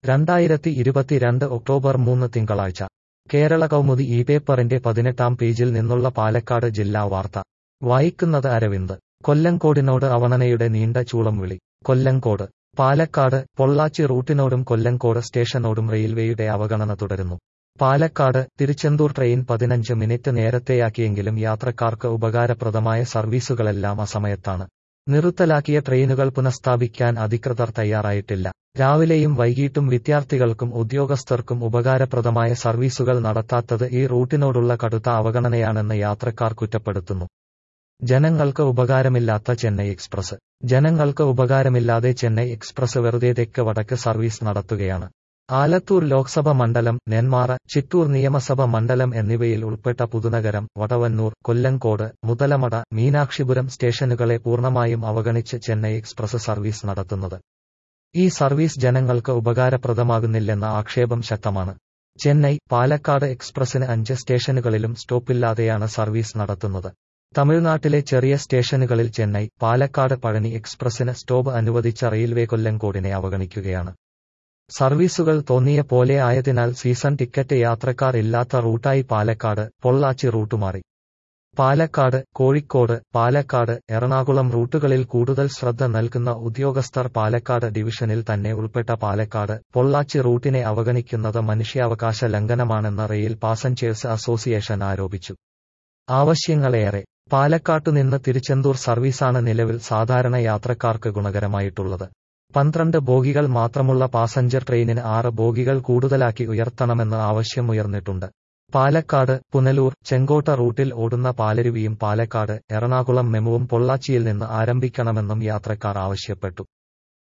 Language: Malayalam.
രണ്ടായിരത്തി ഇരുപത്തിരണ്ട് ഒക്ടോബർ മൂന്ന് തിങ്കളാഴ്ച കേരള കൗമുദി ഈ പേപ്പറിന്റെ പതിനെട്ടാം പേജിൽ നിന്നുള്ള പാലക്കാട് ജില്ലാ വാർത്ത വായിക്കുന്നത് അരവിന്ദ് കൊല്ലങ്കോടിനോട് അവണനയുടെ നീണ്ട ചൂളം വിളി കൊല്ലങ്കോട് പാലക്കാട് പൊള്ളാച്ചി റൂട്ടിനോടും കൊല്ലങ്കോട് സ്റ്റേഷനോടും റെയിൽവേയുടെ അവഗണന തുടരുന്നു പാലക്കാട് തിരുച്ചെന്തൂർ ട്രെയിൻ പതിനഞ്ച് മിനിറ്റ് നേരത്തെയാക്കിയെങ്കിലും യാത്രക്കാർക്ക് ഉപകാരപ്രദമായ സർവീസുകളെല്ലാം അസമയത്താണ് നിർത്തലാക്കിയ ട്രെയിനുകൾ പുനഃസ്ഥാപിക്കാൻ അധികൃതർ തയ്യാറായിട്ടില്ല രാവിലെയും വൈകിട്ടും വിദ്യാർത്ഥികൾക്കും ഉദ്യോഗസ്ഥർക്കും ഉപകാരപ്രദമായ സർവീസുകൾ നടത്താത്തത് ഈ റൂട്ടിനോടുള്ള കടുത്ത അവഗണനയാണെന്ന് യാത്രക്കാർ കുറ്റപ്പെടുത്തുന്നു ജനങ്ങൾക്ക് ഉപകാരമില്ലാത്ത ചെന്നൈ എക്സ്പ്രസ് ജനങ്ങൾക്ക് ഉപകാരമില്ലാതെ ചെന്നൈ എക്സ്പ്രസ് വെറുതെ തെക്ക് വടക്ക് സർവീസ് നടത്തുകയാണ് ആലത്തൂർ ലോക്സഭ മണ്ഡലം നെന്മാറ ചിറ്റൂർ നിയമസഭ മണ്ഡലം എന്നിവയിൽ ഉൾപ്പെട്ട പുതുനഗരം വടവന്നൂർ കൊല്ലങ്കോട് മുതലമട മീനാക്ഷിപുരം സ്റ്റേഷനുകളെ പൂർണ്ണമായും അവഗണിച്ച് ചെന്നൈ എക്സ്പ്രസ് സർവീസ് നടത്തുന്നത് ഈ സർവീസ് ജനങ്ങൾക്ക് ഉപകാരപ്രദമാകുന്നില്ലെന്ന ആക്ഷേപം ശക്തമാണ് ചെന്നൈ പാലക്കാട് എക്സ്പ്രസിന് അഞ്ച് സ്റ്റേഷനുകളിലും സ്റ്റോപ്പില്ലാതെയാണ് സർവീസ് നടത്തുന്നത് തമിഴ്നാട്ടിലെ ചെറിയ സ്റ്റേഷനുകളിൽ ചെന്നൈ പാലക്കാട് പഴനി എക്സ്പ്രസിന് സ്റ്റോപ്പ് അനുവദിച്ച റെയിൽവേ കൊല്ലങ്കോടിനെ അവഗണിക്കുകയാണ് സർവീസുകൾ തോന്നിയ പോലെ ആയതിനാൽ സീസൺ ടിക്കറ്റ് യാത്രക്കാർ ഇല്ലാത്ത റൂട്ടായി പാലക്കാട് പൊള്ളാച്ചി റൂട്ട് മാറി പാലക്കാട് കോഴിക്കോട് പാലക്കാട് എറണാകുളം റൂട്ടുകളിൽ കൂടുതൽ ശ്രദ്ധ നൽകുന്ന ഉദ്യോഗസ്ഥർ പാലക്കാട് ഡിവിഷനിൽ തന്നെ ഉൾപ്പെട്ട പാലക്കാട് പൊള്ളാച്ചി റൂട്ടിനെ അവഗണിക്കുന്നത് മനുഷ്യാവകാശ ലംഘനമാണെന്ന് റെയിൽ പാസഞ്ചേഴ്സ് അസോസിയേഷൻ ആരോപിച്ചു ആവശ്യങ്ങളേറെ പാലക്കാട്ടുനിന്ന് തിരുച്ചെന്തൂർ സർവീസാണ് നിലവിൽ സാധാരണ യാത്രക്കാർക്ക് ഗുണകരമായിട്ടുള്ളത് പന്ത്രണ്ട് ബോഗികൾ മാത്രമുള്ള പാസഞ്ചർ ട്രെയിനിന് ആറ് ബോഗികൾ കൂടുതലാക്കി ഉയർത്തണമെന്ന് ആവശ്യം ഉയർന്നിട്ടുണ്ട് പാലക്കാട് പുനലൂർ ചെങ്കോട്ട റൂട്ടിൽ ഓടുന്ന പാലരുവിയും പാലക്കാട് എറണാകുളം മെമുവും പൊള്ളാച്ചിയിൽ നിന്ന് ആരംഭിക്കണമെന്നും യാത്രക്കാർ ആവശ്യപ്പെട്ടു